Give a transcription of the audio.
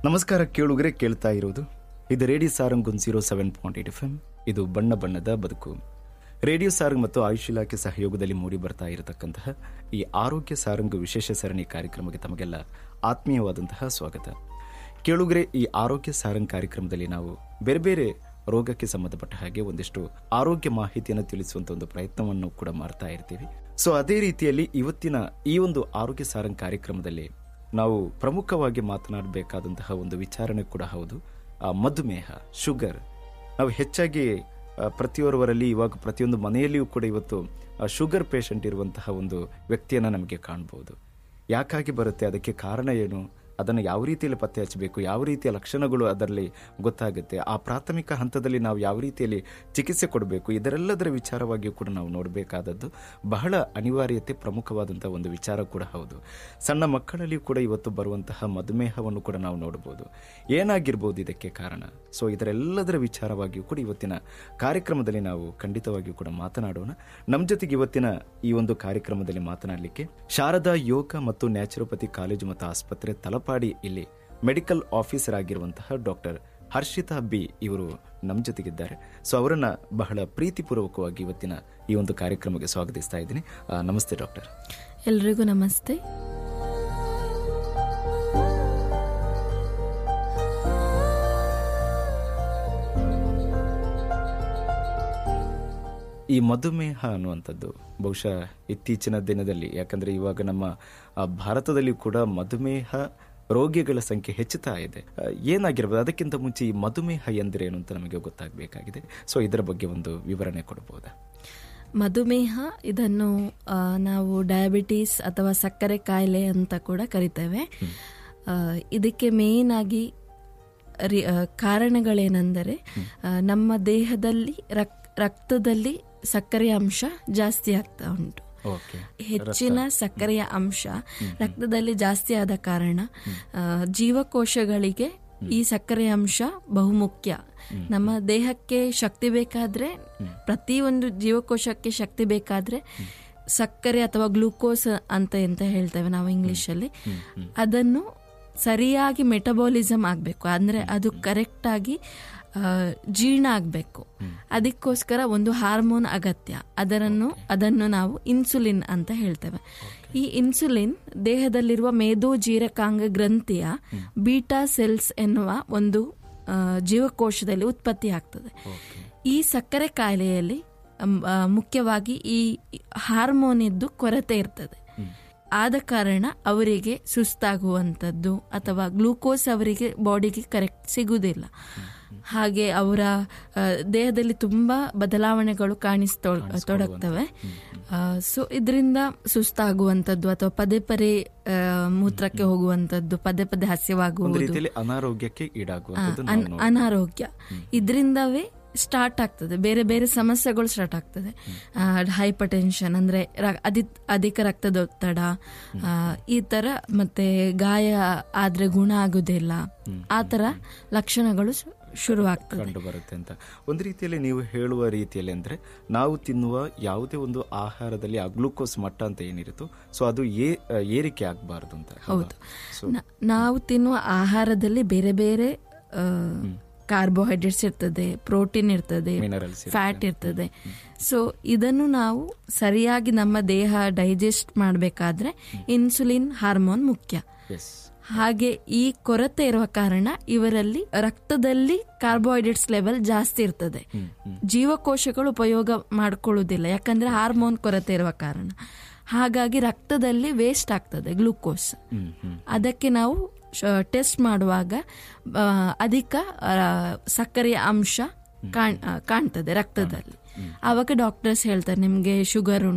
ನಮಸ್ಕಾರ ಕೇಳುಗರೆ ಕೇಳ್ತಾ ಇರೋದು ಇದು ರೇಡಿಯೋ ಸಾರಂಗ್ ಒಂದು zero seven point eight F M ಇದು ಬಣ್ಣ ಬಣ್ಣದ ಬದುಕು ರೇಡಿಯೋ ಸಾರಂಗ್ ಮತ್ತು ಆಯುಷ್ ಇಲಾಖೆ ಸಹಯೋಗದಲ್ಲಿ ಮೂಡಿ ಬರ್ತಾ ಇರತಕ್ಕಂತಹ ಈ ಆರೋಗ್ಯ ಸಾರಂಗ್ ವಿಶೇಷ ಸರಣಿ ಕಾರ್ಯಕ್ರಮಕ್ಕೆ ತಮಗೆಲ್ಲ ಆತ್ಮೀಯವಾದಂತಹ ಸ್ವಾಗತ ಕೇಳುಗರೆ ಈ ಆರೋಗ್ಯ ಸಾರಂಗ್ ಕಾರ್ಯಕ್ರಮದಲ್ಲಿ ನಾವು ಬೇರೆ ಬೇರೆ ರೋಗಕ್ಕೆ ಸಂಬಂಧಪಟ್ಟ ಹಾಗೆ ಒಂದಿಷ್ಟು ಆರೋಗ್ಯ ಮಾಹಿತಿಯನ್ನು ತಿಳಿಸುವಂತ ಒಂದು ಪ್ರಯತ್ನವನ್ನು ಕೂಡ ಮಾಡ್ತಾ ಇರ್ತೀವಿ ಸೊ ಅದೇ ರೀತಿಯಲ್ಲಿ ಇವತ್ತಿನ ಈ ಒಂದು ಆರೋಗ್ಯ ಸಾರಂಗ್ ಕಾರ್ಯಕ್ರಮದಲ್ಲಿ ನಾವು ಪ್ರಮುಖವಾಗಿ ಮಾತನಾಡಬೇಕಾದಂತಹ ಒಂದು ವಿಚಾರಣೆ ಕೂಡ ಹೌದು ಆ ಮಧುಮೇಹ ಶುಗರ್ ನಾವು ಹೆಚ್ಚಾಗಿ ಆ, ಪ್ರತಿಯೊರ್ವರಲ್ಲಿ ಇವಾಗ ಪ್ರತಿಯೊಂದು ಮನೆಯಲ್ಲಿಯೂ ಕೂಡ ಇವತ್ತು ಆ, ಶುಗರ್ ಪೇಷಂಟ್ ಇರುವಂತಹ ಒಂದು ವ್ಯಕ್ತಿಯನ್ನ ನಮಗೆ ಕಾಣಬಹುದು ಯಾಕಾಗಿ ಬರುತ್ತೆ ಅದಕ್ಕೆ ಕಾರಣ ಏನು ಅದನ್ನು ಯಾವ ರೀತಿಯಲ್ಲಿ ಪತ್ತೆ ಹಚ್ಚಬೇಕು ಯಾವ ರೀತಿಯ ಲಕ್ಷಣಗಳು ಅದರಲ್ಲಿ ಗೊತ್ತಾಗುತ್ತೆ ಆ ಪ್ರಾಥಮಿಕ ಹಂತದಲ್ಲಿ ನಾವು ಯಾವ ರೀತಿಯಲ್ಲಿ ಚಿಕಿತ್ಸೆ ಕೊಡಬೇಕು ಇದರೆಲ್ಲದರ ವಿಚಾರವಾಗಿಯೂ ಕೂಡ ನಾವು ನೋಡಬೇಕಾದದ್ದು ಬಹಳ ಅನಿವಾರ್ಯತೆ ಪ್ರಮುಖವಾದಂತಹ ಒಂದು ವಿಚಾರ ಕೂಡ ಹೌದು ಸಣ್ಣ ಮಕ್ಕಳಲ್ಲಿ ಕೂಡ ಇವತ್ತು ಬರುವಂತಹ ಮಧುಮೇಹವನ್ನು ಕೂಡ ನಾವು ನೋಡಬಹುದು ಏನಾಗಿರ್ಬೋದು ಇದಕ್ಕೆ ಕಾರಣ ಸೊ ಇದರೆಲ್ಲದರ ವಿಚಾರವಾಗಿಯೂ ಕೂಡ ಇವತ್ತಿನ ಕಾರ್ಯಕ್ರಮದಲ್ಲಿ ನಾವು ಖಂಡಿತವಾಗಿಯೂ ಕೂಡ ಮಾತನಾಡೋಣ ನಮ್ಮ ಜೊತೆಗೆ ಇವತ್ತಿನ ಈ ಒಂದು ಕಾರ್ಯಕ್ರಮದಲ್ಲಿ ಮಾತನಾಡಲಿಕ್ಕೆ ಶಾರದಾ ಯೋಗ ಮತ್ತು ನ್ಯಾಚುರೋಪತಿ ಕಾಲೇಜು ಮತ್ತು ಆಸ್ಪತ್ರೆ ತಲಪಾಡಿ ಇಲ್ಲಿ ಮೆಡಿಕಲ್ ಆಫೀಸರ್ ಆಗಿರುವಂತಹ ಡಾಕ್ಟರ್ ಹರ್ಷಿತಾ ಬಿ ಇವರು ನಮ್ಮ ಜೊತೆಗಿದ್ದಾರೆ ಸೊ ಅವರನ್ನ ಬಹಳ ಪ್ರೀತಿಪೂರ್ವಕವಾಗಿ ಇವತ್ತಿನ ಈ ಒಂದು ಕಾರ್ಯಕ್ರಮಕ್ಕೆ ಸ್ವಾಗತಿಸ್ತಾ ಇದ್ದೀನಿ ಆ, ನಮಸ್ತೆ ಡಾಕ್ಟರ್ ಎಲ್ರಿಗೂ ನಮಸ್ತೆ ಈ ಮಧುಮೇಹ ಅನ್ನುವಂಥದ್ದು ಬಹುಶಃ ಇತ್ತೀಚಿನ ದಿನದಲ್ಲಿ ಯಾಕಂದ್ರೆ ಇವಾಗ ನಮ್ಮ ಆ, ಭಾರತದಲ್ಲಿ ಕೂಡ ಮಧುಮೇಹ ರೋಗಿಗಳ ಸಂಖ್ಯೆ ಹೆಚ್ಚುತ್ತಾ ಇದೆ ಆ, ಏನಾಗಿರ್ಬೋದು ಅದಕ್ಕಿಂತ ಮುಂಚೆ ಈ ಮಧುಮೇಹ ಎಂದರೇನು ಅಂತ ನಮಗೆ ಗೊತ್ತಾಗಬೇಕಾಗಿದೆ ಸೊ ಇದರ ಬಗ್ಗೆ ಒಂದು ವಿವರಣೆ ಕೊಡಬಹುದಾ ಮಧುಮೇಹ ಇದನ್ನು ಆ, ನಾವು ಡಯಾಬಿಟೀಸ್ ಅಥವಾ ಸಕ್ಕರೆ ಕಾಯಿಲೆ ಅಂತ ಕೂಡ ಕರಿತೇವೆ ಆ, ಇದಕ್ಕೆ ಮೇನ್ ಆಗಿ ರಿ- ಆ, ಕಾರಣಗಳೇನೆಂದರೆ ಆ, ನಮ್ಮ ದೇಹದಲ್ಲಿ ರಕ್- ರಕ್ತದಲ್ಲಿ ಸಕ್ಕರೆಯ ಅಂಶ ಜಾಸ್ತಿ ಆಗ್ತಾ ಉಂಟು ಓಕೆ ಹೆಚ್ಚಿನ ಸಕ್ಕರೆಯ ಅಂಶ ರಕ್ತದಲ್ಲಿ ಜಾಸ್ತಿ ಆದ ಕಾರಣ ಆ, ಜೀವಕೋಶಗಳಿಗೆ ಈ ಸಕ್ಕರೆಯ ಅಂಶ ಬಹುಮುಖ್ಯ ನಮ್ಮ ದೇಹಕ್ಕೆ ಶಕ್ತಿ ಬೇಕಾದ್ರೆ ಪ್ರತಿಯೊಂದು ಜೀವಕೋಶಕ್ಕೆ ಶಕ್ತಿ ಬೇಕಾದ್ರೆ ಸಕ್ಕರೆ ಅಥವಾ ಗ್ಲೂಕೋಸ್ ಅಂತ ಎಂತ ಹೇಳ್ತೇವೆ ನಾವು ಇಂಗ್ಲಿಷ್ ಅಲ್ಲಿ ಅದನ್ನು ಸರಿಯಾಗಿ ಮೆಟಬಾಲಿಸಮ್ ಆಗಬೇಕು ಅಂದ್ರೆ ಅದು ಕರೆಕ್ಟ್ ಆಗಿ ಆ, ಜೀರ್ಣ ಆಗಬೇಕು ಅದಕ್ಕೋಸ್ಕರ ಒಂದು ಹಾರ್ಮೋನ್ ಅಗತ್ಯ ಅದರನ್ನು ಅದನ್ನು ನಾವು ಇನ್ಸುಲಿನ್ ಅಂತ ಹೇಳ್ತೇವೆ ಈ ಇನ್ಸುಲಿನ್ ದೇಹದಲ್ಲಿರುವ ಮೇದೋಜೀರಕಾಂಗ ಗ್ರಂಥಿಯ ಬೀಟಾ ಸೆಲ್ಸ್ ಎನ್ನುವ ಒಂದು ಆ, ಜೀವಕೋಶದಲ್ಲಿ ಉತ್ಪತ್ತಿ ಆಗ್ತದೆ ಈ ಸಕ್ಕರೆ ಕಾಯಿಲೆಯಲ್ಲಿ ಅಮ್, ಆ, ಮುಖ್ಯವಾಗಿ ಈ ಹಾರ್ಮೋನ್ ಇದ್ದು ಕೊರತೆ ಇರ್ತದೆ ಆದ ಕಾರಣ ಅವರಿಗೆ ಸುಸ್ತಾಗುವಂಥದ್ದು ಅಥವಾ ಗ್ಲೂಕೋಸ್ ಅವರಿಗೆ ಬಾಡಿಗೆ ಕರೆಕ್ಟ್ ಸಿಗುವುದಿಲ್ಲ ಹಾಗೆ ಅವರ ಆ, ದೇಹದಲ್ಲಿ ತುಂಬಾ ಬದಲಾವಣೆಗಳು ಕಾಣಿಸ್ತೊ ತೊಡಗ್ತವೆ ಸೊ ಇದರಿಂದ ಸುಸ್ತಾಗುವಂಥದ್ದು ಅಥವಾ ಪದೇ ಪದೇ ಆ, ಮೂತ್ರಕ್ಕೆ ಹೋಗುವಂಥದ್ದು ಪದೇ ಪದೇ ಒಂದು ಹಸಿವಾಗುವುದು ರೀತಿಯಲ್ಲಿ ಅನಾರೋಗ್ಯಕ್ಕೆ ಈಡಾಗುವಂಥದ್ದು ಅನ್- ಅನಾರೋಗ್ಯ ಇದರಿಂದವೇ ಸ್ಟಾರ್ಟ್ ಆಗ್ತದೆ ಬೇರೆ ಬೇರೆ ಸಮಸ್ಯೆಗಳು ಸ್ಟಾರ್ಟ್ ಆಗ್ತದೆ ಹೈಪರ್ ಟೆನ್ಷನ್ ಅಂದ್ರೆ ರ- ಅದಿ- ಅಧಿಕ ರಕ್ತದೊತ್ತಡ ಆ, ಈ ತರ ಮತ್ತೆ ಗಾಯ ಆದ್ರೆ ಗುಣ ಆಗುದಿಲ್ಲ ಆ ತರ ಲಕ್ಷಣಗಳು ಶು- ಶುರುವಾಗ್ತದೆ ಕಂಡು ಬರುತ್ತೆ ಅಂತ ಒಂದು ರೀತಿಯಲ್ಲಿ ನೀವು ಹೇಳುವ ರೀತಿಯಲ್ಲಿ ಅಂದ್ರೆ ನಾವು ತಿನ್ನುವ ಯಾವುದೇ ಒಂದು ಆಹಾರದಲ್ಲಿ ಆ ಗ್ಲೂಕೋಸ್ ಮಟ್ಟ ಅಂತ ಏನಿರುತ್ತೋ ಸೊ ಅದು ಏ- ಏರಿಕೆ ಆಗಬಾರದು ಅಂತ ಹೌದು ನ- ನಾವು ತಿನ್ನುವ ಆಹಾರದಲ್ಲಿ ಬೇರೆ ಬೇರೆ ಕಾರ್ಬೋಹೈಡ್ರೇಟ್ಸ್ ಇರ್ತದೆ ಪ್ರೋಟೀನ್ ಇರ್ತದೆ ಮಿನರಲ್ಸ್ ಫ್ಯಾಟ್ ಇರ್ತದೆ ಸೊ ಇದನ್ನು ನಾವು ಸರಿಯಾಗಿ ನಮ್ಮ ದೇಹ ಡೈಜೆಸ್ಟ್ ಮಾಡಬೇಕಾದ್ರೆ ಇನ್ಸುಲಿನ್ ಹಾರ್ಮೋನ್ ಮುಖ್ಯ ಎಸ್ ಹಾಗೆ ಈ ಕೊರತೆ ಇರುವ ಕಾರಣ ಇವರಲ್ಲಿ ರಕ್ತದಲ್ಲಿ ಕಾರ್ಬೋಹೈಡ್ರೇಟ್ಸ್ ಲೆವೆಲ್ ಜಾಸ್ತಿ ಇರ್ತದೆ ಜೀವಕೋಶಗಳು ಉಪಯೋಗ ಮಾಡ್ಕೊಳ್ಳುವುದಿಲ್ಲ ಯಾಕಂದ್ರೆ ಹಾರ್ಮೋನ್ ಕೊರತೆ ಇರುವ ಕಾರಣ ಹಾಗಾಗಿ ರಕ್ತದಲ್ಲಿ ವೇಸ್ಟ್ ಆಗ್ತದೆ ಗ್ಲೂಕೋಸ್ ಹ್ಮ್ ಹ್ಮ್ ಅದಕ್ಕೆ ನಾವು ಟೆಸ್ಟ್ ಮಾಡುವಾಗ ಆ, ಅಧಿಕ ಆ, ಸಕ್ಕರೆಯ ಅಂಶ ಕಾಣ್- ಆ, ಕಾಣ್ತದೆ ರಕ್ತದಲ್ಲಿ ಆವಾಗ ಡಾಕ್ಟರ್ಸ್ ಹೇಳ್ತಾರೆ ನಿಮ್ಗೆ ಶುಗರ್ ಉಂಟು